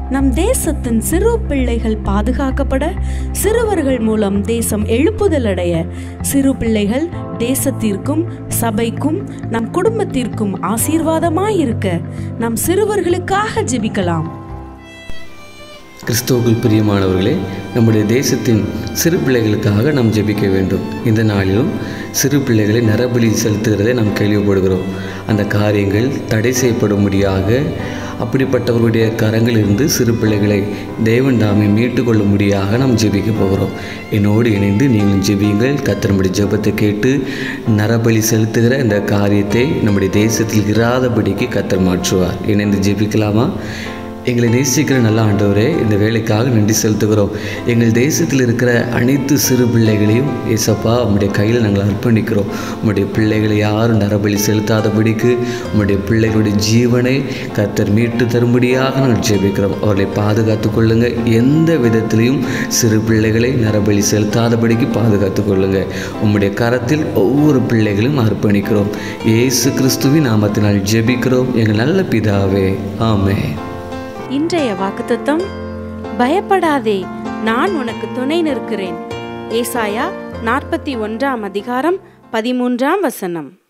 நம் தேசத்தின் சிறு பிள்ளைகள் பாதுகாக்கப்பட சிறுவர்கள் மூலம் தேசம் எழுப்புதல் அடைய சிறு பிள்ளைகள் தேசத்திற்கும் சபைக்கும் நம் குடும்பத்திற்கும் ஆசீர்வாதமாயிருக்க நம் சிறுவர்களுக்காக ஜெபிக்கலாம் கிறிஸ்துவுக்குள் பிரியமானவர்களே நம்முடைய தேசத்தின் சிறு பிள்ளைகளுக்காக நாம் ஜெபிக்க வேண்டும் இந்த நாளிலும் சிறு பிள்ளைகளை நரபலி செலுத்துகிறதை நாம் கேள்விப்படுகிறோம் அந்த காரியங்கள் தடை செய்யப்படும்படியாக அப்படிப்பட்டவர்களுடைய கரங்களிலிருந்து சிறு பிள்ளைகளை தேவன் தாமே மீட்டு கொள்ளும்படியாக நாம் ஜெபிக்க போகிறோம் என்னோடு இணைந்து நீங்களும் ஜெபியுங்கள் கத்திரமுடைய ஜெபத்தை கேட்டு நரபலி செலுத்துகிற இந்த காரியத்தை நம்முடைய தேசத்தில் இராதபடிக்கு கத்தர் மாற்றுவார் இணைந்து ஜெபிக்கலாமா எங்களை நேசிக்கிற நல்ல ஆண்டவரே இந்த வேலைக்காக நன்றி செலுத்துகிறோம் எங்கள் தேசத்தில் இருக்கிற அனைத்து சிறு பிள்ளைகளையும் ஏசப்பா உம்முடைய கையில் நாங்கள் அர்ப்பணிக்கிறோம் உம்முடைய பிள்ளைகளை யாரும் நரபலி செலுத்தாதபடிக்கு உம்முடைய பிள்ளைகளுடைய ஜீவனை கத்தர் மீட்டு தரும்படியாக நாங்கள் ஜெபிக்கிறோம் அவர்களை பாதுகாத்து கொள்ளுங்க எந்த விதத்திலையும் சிறு பிள்ளைகளை நரபலி செலுத்தாதபடிக்கு பாதுகாத்து கொள்ளுங்க உம்முடைய கரத்தில் ஒவ்வொரு பிள்ளைகளையும் அர்ப்பணிக்கிறோம் இயேசு கிறிஸ்துவின் நாமத்தினால் ஜெபிக்கிறோம் எங்கள் நல்ல பிதாவே ஆமே இன்றைய வாக்குத்தத்தம் பயப்படாதே நான் உனக்கு துணை நிற்கிறேன் ஏசாயா நாற்பத்தி ஒன்றாம் அதிகாரம் பதிமூன்றாம் வசனம்